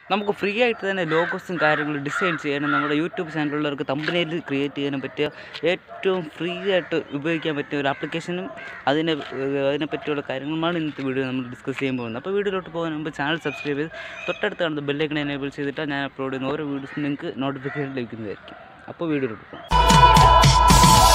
നമുക്ക് ഫ്രീ ആയിട്ട് തന്നെ ലോഗോസും കാര്യങ്ങളും ഡിസൈൻ ചെയ്യാനും നമ്മുടെ യൂട്യൂബ് ചാനലുള്ളവർക്ക് തമ്പനയിൽ ക്രിയേറ്റ് ചെയ്യാനും പറ്റിയ ഏറ്റവും ഫ്രീ ആയിട്ട് ഉപയോഗിക്കാൻ പറ്റിയ ഒരു ആപ്ലിക്കേഷനും അതിനെ അതിനെ പറ്റിയുള്ള കാര്യങ്ങളുമാണ് ഇന്നത്തെ വീഡിയോ നമ്മൾ ഡിസ്കസ് ചെയ്യാൻ പോകുന്നത് അപ്പോൾ വീഡിയോയിലോട്ട് പോകുന്ന മുമ്പ് ചാനൽ സബ്സ്ക്രൈബ് ചെയ്ത് തൊട്ടടുത്ത് കാണുന്ന ബെല്ലൈക്കൺ എനേബിൾ ചെയ്തിട്ട് ഞാൻ അപ്ലോഡ് ചെയ്യുന്ന ഓരോ വീഡിയോസും നിങ്ങൾക്ക് നോട്ടിഫിക്കേഷൻ ലഭിക്കുന്നതായിരിക്കും അപ്പോൾ വീഡിയോയിലോട്ട് പോകാം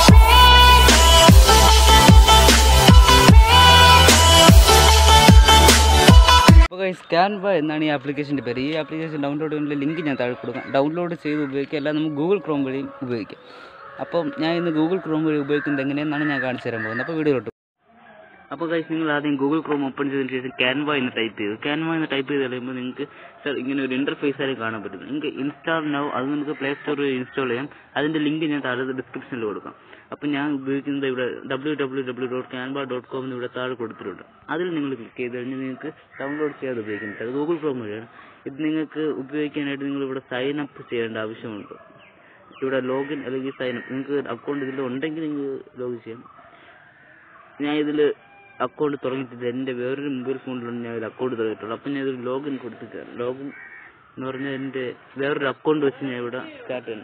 അപ്പോൾ സ്കാൻവ എന്നാണ് ഈ ആപ്ലിക്കേഷൻ്റെ പേര് ഈ ആപ്ലിക്കേഷൻ ഡൗൺലോഡ് ചെയ്യുന്ന ലിങ്ക് ഞാൻ താഴെ കൊടുക്കാം ഡൗൺലോഡ് ചെയ്ത് ഉപയോഗിക്കുക അല്ലാതെ നമുക്ക് ഗൂഗിൾ ക്രോം വഴിയും ഉപയോഗിക്കാം അപ്പം ഞാൻ ഇന്ന് ഗൂഗിൾ ക്രോം വഴി ഉപയോഗിക്കുന്നത് എങ്ങനെയെന്നാണ് ഞാൻ കാണിച്ചു തരാൻ പോകുന്നത് അപ്പോൾ വീഡിയോയിലോട്ട് അപ്പോൾ ഗൈസ് നിങ്ങൾ ആദ്യം ഗൂഗിൾ ക്രോം ഓപ്പൺ ചെയ്തതിന് ശേഷം ക്യാൻവ എന്ന് ടൈപ്പ് ചെയ്തു ക്യാൻവ എന്ന് ടൈപ്പ് ചെയ്ത് കഴിയുമ്പോൾ നിങ്ങൾക്ക് സർ ഇങ്ങനെ ഒരു ഇൻ്റർഫേസ് ആയി കാണാൻ പറ്റും നിങ്ങൾക്ക് ഇൻസ്റ്റാൾ നൗ അത് നമുക്ക് പ്ലേ സ്റ്റോറിൽ ഇൻസ്റ്റാൾ ചെയ്യാം അതിൻ്റെ ലിങ്ക് ഞാൻ താഴെ ഡിസ്ക്രിപ്ഷനിൽ കൊടുക്കാം അപ്പോൾ ഞാൻ ഉപയോഗിക്കുന്നത് ഇവിടെ W W W dot Canva dot com എന്ന് ഇവിടെ താഴെ കൊടുത്തിട്ടുണ്ട് അതിൽ നിങ്ങൾ ക്ലിക്ക് ചെയ്ത് കഴിഞ്ഞാൽ നിങ്ങൾക്ക് ഡൗൺലോഡ് ചെയ്യാതെ ഉപയോഗിക്കാൻ പറ്റും അത് ഗൂഗിൾ ക്രോം വഴിയാണ് ഇത് നിങ്ങൾക്ക് ഉപയോഗിക്കാനായിട്ട് നിങ്ങൾ ഇവിടെ സൈൻ അപ്പ് ചെയ്യേണ്ട ആവശ്യമുണ്ട് ഇവിടെ ലോഗിൻ അല്ലെങ്കിൽ സൈൻ അപ്പ് നിങ്ങൾക്ക് അക്കൗണ്ട് ഇതിൽ ഉണ്ടെങ്കിൽ നിങ്ങൾക്ക് ലോഗിൻ ചെയ്യാം ഞാൻ ഇതിൽ അക്കൗണ്ട് തുടങ്ങിയിട്ടില്ല എൻ്റെ വേറൊരു മൊബൈൽ ഫോണിലാണ് ഞാൻ ഇതിൽ അക്കൗണ്ട് തുടങ്ങിയിട്ടുള്ളൂ അപ്പം ഞാൻ ഇതിൽ ലോഗിൻ കൊടുത്തിട്ടാണ് ലോഗിൻ എന്ന് പറഞ്ഞാൽ എൻ്റെ വേറൊരു അക്കൗണ്ട് വെച്ച് ഞാൻ ഇവിടെ സ്റ്റാർട്ട് ചെയ്യണം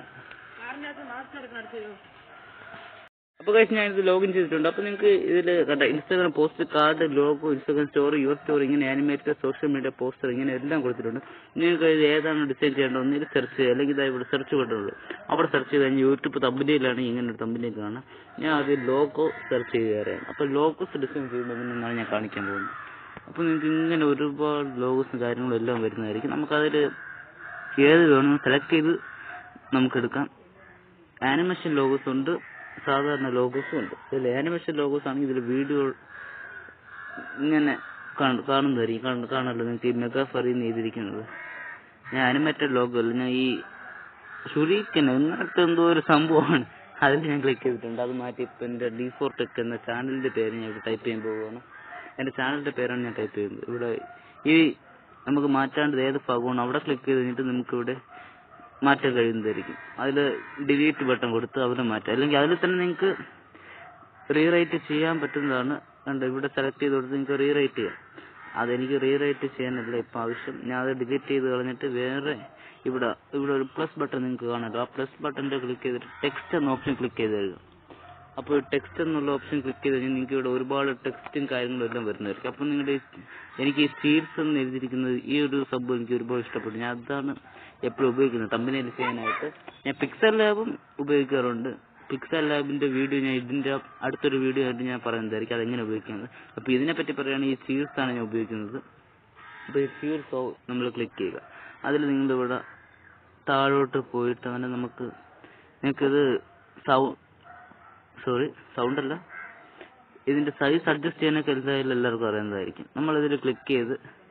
അപ്പോൾ കഴിച്ച് ഞാൻ ഇത് ലോഗിൻ ചെയ്തിട്ടുണ്ട് അപ്പോൾ നിങ്ങൾക്ക് ഇതിൽ കണ്ട Instagram post card logo Instagram story your story ഇങ്ങനെ ആനിമേറ്റഡ് സോഷ്യൽ മീഡിയ പോസ്റ്റർ ഇങ്ങനെ എല്ലാം കൊടുത്തിട്ടുണ്ട് നിങ്ങൾക്ക് ഇത് ഏതാണ് ഡിസൈൻ ചെയ്യേണ്ടത് ഒന്നിൽ സെർച്ച് ചെയ്യുക അല്ലെങ്കിൽ ഇതാ ഇവിടെ സെർച്ച് ബട്ടണുള്ളൂ അവിടെ സെർച്ച് ചെയ്ത് കഴിഞ്ഞാൽ യൂട്യൂബ് തമ്പനിയിലാണ് ഇങ്ങനെ ഒരു തമ്പനി കാണാം ഞാൻ ആദ്യം ലോഗോ സെർച്ച് ചെയ്ത് കയറിയാണ് അപ്പോൾ ലോഗോസ് ഡിസൈൻ ചെയ്യുന്നതിനാണ് ഞാൻ കാണിക്കാൻ പോകുന്നത് അപ്പോൾ നിങ്ങൾക്ക് ഇങ്ങനെ ഒരുപാട് ലോഗോസും കാര്യങ്ങളും എല്ലാം വരുന്നതായിരിക്കും നമുക്കതിൽ ഏത് വേണമെന്ന് സെലക്ട് ചെയ്ത് നമുക്കെടുക്കാം ആനിമേഷൻ ലോഗോസ് ഉണ്ട് സാധാരണ ലോഗോസും ഉണ്ട് ഇതിൽ ആനിമേഷൻ ലോഗോസ് ആണെങ്കിൽ ഇതിൽ വീഡിയോ ഇങ്ങനെ കാണ- കാണുന്നതായിരിക്കും കാണ- കാണാമല്ലോ നിങ്ങൾക്ക് ഈ മെഗാ ഫറിന്ന് ചെയ്തിരിക്കുന്നത് ഞാൻ ആനിമേറ്റഡ് ലോഗോ അല്ല ഞാൻ ഈ ഷുരീക്കൻ അങ്ങനത്തെ എന്തോ ഒരു സംഭവമാണ് അതിൽ ഞാൻ ക്ലിക്ക് ചെയ്തിട്ടുണ്ട് അത് മാറ്റി ഇപ്പം എൻ്റെ ഡി ഫോർ ടെക് എന്ന ചാനലിൻ്റെ പേര് ഞാൻ ഇവിടെ ടൈപ്പ് ചെയ്യാൻ പോവുകയാണ് എൻ്റെ ചാനലിൻ്റെ പേരാണ് ഞാൻ ടൈപ്പ് ചെയ്യുന്നത് ഇവിടെ ഈ നമുക്ക് മാറ്റാണ്ട് ഏത് ഭാഗമാണ് അവിടെ ക്ലിക്ക് ചെയ്ത് കഴിഞ്ഞിട്ട് നമുക്ക് ഇവിടെ മാറ്റാൻ കഴിയുന്നതായിരിക്കും അതിൽ ഡിലീറ്റ് ബട്ടൺ കൊടുത്ത് അവിടെ മാറ്റാം അല്ലെങ്കിൽ അതിൽ തന്നെ നിങ്ങൾക്ക് റീറൈറ്റ് ചെയ്യാൻ പറ്റുന്നതാണ് കണ്ടോ ഇവിടെ സെലക്ട് ചെയ്ത് കൊടുത്ത് നിങ്ങൾക്ക് റീറൈറ്റ് ചെയ്യാം അതെനിക്ക് റീറൈറ്റ് ചെയ്യാനല്ല ഇപ്പം ആവശ്യം ഞാൻ അത് ഡിലീറ്റ് ചെയ്ത് കളഞ്ഞിട്ട് വേറെ ഇവിടെ ഇവിടെ ഒരു പ്ലസ് ബട്ടൺ നിങ്ങൾക്ക് കാണാമല്ലോ ആ പ്ലസ് ബട്ടൻ്റെ ക്ലിക്ക് ചെയ്തിട്ട് ടെക്സ്റ്റ് എന്ന ഓപ്ഷൻ ക്ലിക്ക് ചെയ്ത് തരിക അപ്പോൾ ടെക്സ്റ്റ് എന്നുള്ള ഓപ്ഷൻ ക്ലിക്ക് ചെയ്ത് കഴിഞ്ഞാൽ നിങ്ങൾക്ക് ഇവിടെ ഒരുപാട് ടെക്സ്റ്റും കാര്യങ്ങളും എല്ലാം വരുന്നതായിരിക്കും അപ്പോൾ നിങ്ങളുടെ ഈ- എനിക്ക് ഈ സ്റ്റീൽസ് എന്ന് എഴുതിയിരിക്കുന്നത് ഈ ഒരു സംഭവം എനിക്ക് ഒരുപാട് ഇഷ്ടപ്പെട്ടു ഞാൻ അതാണ് എപ്പോഴും ഉപയോഗിക്കുന്നത് തമ്പനയിൽ ചെയ്യാനായിട്ട് ഞാൻ പിക്സൽ ലാബും ഉപയോഗിക്കാറുണ്ട് പിക്സൽ ലാബിന്റെ വീഡിയോ ഞാൻ ഇതിന്റെ അടുത്തൊരു വീഡിയോ ആയിട്ട് ഞാൻ പറയുന്നതായിരിക്കും അതെങ്ങനെ ഉപയോഗിക്കുന്നത് അപ്പോൾ ഇതിനെപ്പറ്റി പറയുകയാണെങ്കിൽ ഈ സീൽസ് ആണ് ഞാൻ ഉപയോഗിക്കുന്നത് അപ്പോൾ ഈ സീൽസ് നമ്മൾ ക്ലിക്ക് ചെയ്യുക അതിൽ നിങ്ങൾ ഇവിടെ താഴോട്ട് പോയിട്ട് അങ്ങനെ നമുക്ക് നിങ്ങൾക്കിത് സൗ സോറി സൗണ്ട് അല്ല ഇതിന്റെ സൈസ് അഡ്ജസ്റ്റ് ചെയ്യാനൊക്കെ എന്തായാലും എല്ലാവർക്കും അറിയുന്നതായിരിക്കും നമ്മളിതിൽ ക്ലിക്ക് ചെയ്ത്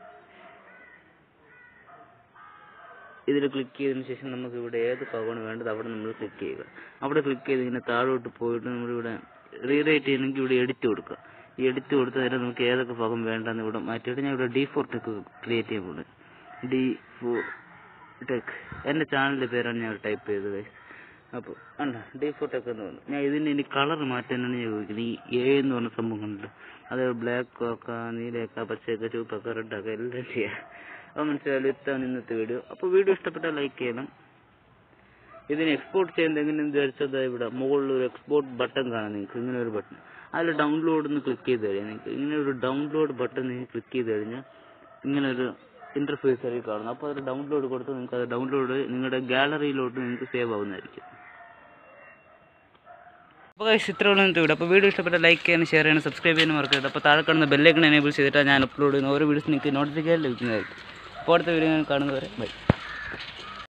ഇതിൽ ക്ലിക്ക് ചെയ്തതിന് ശേഷം നമുക്ക് ഇവിടെ ഏത് ഭാഗമാണ് വേണ്ടത് അവിടെ നമ്മൾ ക്ലിക്ക് ചെയ്യുക അവിടെ ക്ലിക്ക് ചെയ്ത് ഇങ്ങനെ താഴോട്ട് പോയിട്ട് നമ്മളിവിടെ റീറൈറ്റ് ചെയ്യണമെങ്കിൽ ഇവിടെ എഡിറ്റ് കൊടുക്കുക ഈ എഡിറ്റ് കൊടുത്ത് തരാൻ നമുക്ക് ഏതൊക്കെ ഭാഗം വേണ്ടെന്ന് ഇവിടെ മാറ്റിയിട്ട് ഞാൻ ഇവിടെ ഡി ഫോർ ടെക് ക്രിയേറ്റ് ചെയ്യാൻ പോകുന്നത് ഡി ഫോർ ടെക് എൻ്റെ ചാനലിൻ്റെ പേരാണ് ഞാൻ ടൈപ്പ് ചെയ്തത് അപ്പോൾ അല്ല ഡി ഫോർ ടെക് എന്ന് പറഞ്ഞു ഞാൻ ഇതിന് ഇനി കളർ മാറ്റാനാണ് ഞാൻ ചോദിക്കുന്നത് ഈ എ എന്ന് പറഞ്ഞ സംഭവം കണ്ടില്ല അത് ബ്ലാക്ക് ആക്കാം നീലയാക്കാം പച്ചയാക്കാം ചുവപ്പാക്കാം റെഡാക്കാം എല്ലാം ചെയ്യാം അപ്പോൾ മനസ്സിലായാലും ഇത്താണ് ഇന്നത്തെ വീഡിയോ അപ്പോൾ വീഡിയോ ഇഷ്ടപ്പെട്ടാൽ ലൈക്ക് ചെയ്യണം ഇതിന് എക്സ്പോർട്ട് ചെയ്യുന്നത് എങ്ങനെയെന്ന് വിചാരിച്ചത് ഇവിടെ മുകളിൽ ഒരു എക്സ്പോർട്ട് ബട്ടൺ കാണാം നിങ്ങൾക്ക് ഇങ്ങനെ ഒരു ബട്ടൺ അതിൽ ഡൗൺലോഡ് എന്ന് ക്ലിക്ക് ചെയ്ത് കഴിഞ്ഞാൽ നിങ്ങൾക്ക് ഇങ്ങനെ ഒരു ഡൗൺലോഡ് ബട്ടൺ നിങ്ങൾ ക്ലിക്ക് ചെയ്ത് കഴിഞ്ഞാൽ ഇങ്ങനെ ഒരു ഇന്റർഫേസ് ആയി കാണുന്നു അപ്പോൾ അത് ഡൗൺലോഡ് കൊടുത്ത് നിങ്ങൾക്ക് അത് ഡൗൺലോഡ് നിങ്ങളുടെ ഗാലറിയിലോട്ട് നിങ്ങൾക്ക് സേവ് ആവുന്നതായിരിക്കും അപ്പോൾ ഗൈസ് ഇത്ര ഉള്ള ഇന്നത്തെ വീഡിയോ അപ്പോൾ വീഡിയോ ഇഷ്ടപ്പെട്ട ലൈക്ക് ചെയ്യാനും ഷെയർ ചെയ്യാനും സബ്സ്ക്രൈബ് ചെയ്യാനും മറക്കരുത് അപ്പോൾ താഴെ കാണുന്ന ബെല്ലൈക്കൺ എനേബിൾ ചെയ്തിട്ടാണ് ഞാൻ അപ്ലോഡ് ചെയ്യുന്ന ഓരോ വീഡിയോസ് നിങ്ങൾക്ക് നോട്ടിഫിക്കേഷൻ ലഭിക്കുന്നതായിരിക്കും അപ്പോൾ അടുത്ത വീഡിയോ കാണുന്നവരെ ബൈ